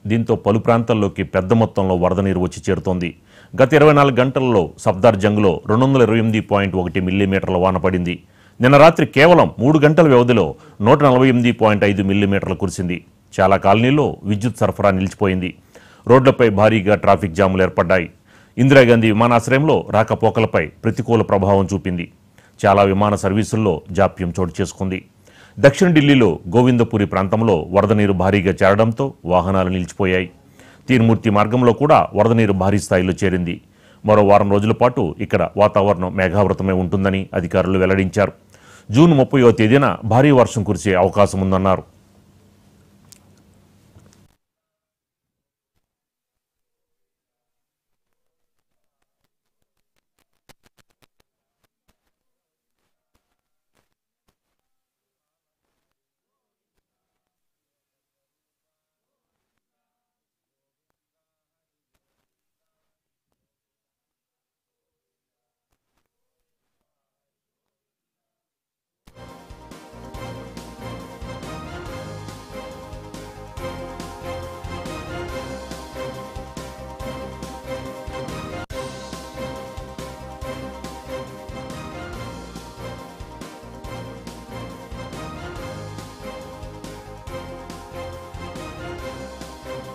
దీంతో పలు ప్రాంతాల్లోకి పెద్ద మొత్తంలో వరద నీరు వచ్చి చేరుతోంది గత ఇరవై నాలుగు గంటలలో సఫ్దార్ జంగ్లో రెండు వందల ఇరవై ఎనిమిది పాయింట్ ఒకటి మిల్లీమీటర్ల వాన పడింది నిన్న రాత్రి కేవలం మూడు గంటల వ్యవధిలో నూట నలభై ఎనిమిది పాయింట్ ఐదు మిల్లీమీటర్లు కురిసింది చాలా కాలనీల్లో విద్యుత్ సరఫరా నిలిచిపోయింది రోడ్లపై భారీగా ట్రాఫిక్ జాములు ఏర్పడ్డాయి ఇందిరాగాంధీ విమానాశ్రయంలో రాకపోకలపై ప్రతికూల ప్రభావం చూపింది చాలా విమాన సర్వీసుల్లో జాప్యం చోటు చేసుకుంది దక్షిణ ఢిల్లీలో గోవిందపురి ప్రాంతంలో వరద నీరు భారీగా చేరడంతో వాహనాలు నిలిచిపోయాయి తీన్మూర్తి మార్గంలో కూడా వరద నీరు భారీ స్థాయిలో చేరింది మరో వారం రోజుల పాటు ఇక్కడ వాతావరణం మేఘావృతమై ఉంటుందని అధికారులు వెల్లడించారు జూన్ ముప్పయో తేదీన భారీ వర్షం కురిసే అవకాశం ఉందన్నారు